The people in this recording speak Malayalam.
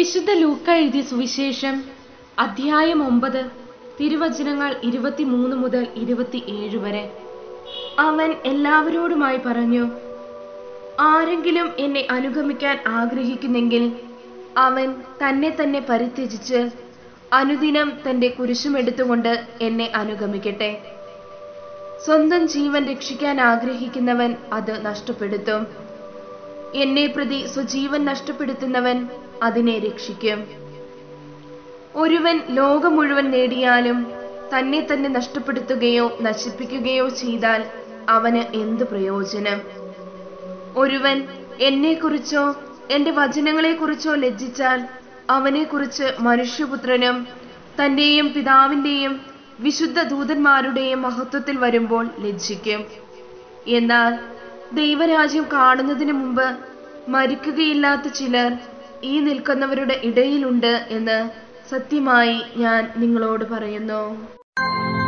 വിശുദ്ധ ലൂക്ക എഴുതിയ സുവിശേഷം അധ്യായം ഒമ്പത് തിരുവചനങ്ങൾ ഇരുപത്തിമൂന്ന് മുതൽ ഇരുപത്തിയേഴ് വരെ അവൻ എല്ലാവരോടുമായി പറഞ്ഞു ആരെങ്കിലും എന്നെ അനുഗമിക്കാൻ ആഗ്രഹിക്കുന്നെങ്കിൽ അവൻ തന്നെ തന്നെ പരിത്യജിച്ച് അനുദിനം തന്റെ കുരിശുമെടുത്തുകൊണ്ട് എന്നെ അനുഗമിക്കട്ടെ സ്വന്തം ജീവൻ രക്ഷിക്കാൻ ആഗ്രഹിക്കുന്നവൻ അത് നഷ്ടപ്പെടുത്തും എന്നെ പ്രതി സ്വജീവൻ നഷ്ടപ്പെടുത്തുന്നവൻ അതിനെ രക്ഷിക്കും ഒരുവൻ ലോകം മുഴുവൻ നേടിയാലും തന്നെ തന്നെ നഷ്ടപ്പെടുത്തുകയോ നശിപ്പിക്കുകയോ ചെയ്താൽ അവന് എന്ത് പ്രയോജനം ഒരുവൻ എന്നെക്കുറിച്ചോ എന്റെ വചനങ്ങളെക്കുറിച്ചോ ലജ്ജിച്ചാൽ അവനെക്കുറിച്ച് മനുഷ്യപുത്രനും തന്റെയും പിതാവിന്റെയും വിശുദ്ധ ദൂതന്മാരുടെയും മഹത്വത്തിൽ വരുമ്പോൾ ലജ്ജിക്കും എന്നാൽ ദൈവരാജ്യം കാണുന്നതിന് മുമ്പ് മരിക്കുകയില്ലാത്ത ചിലർ ഈ നിൽക്കുന്നവരുടെ ഇടയിലുണ്ട് എന്ന് സത്യമായി ഞാൻ നിങ്ങളോട് പറയുന്നു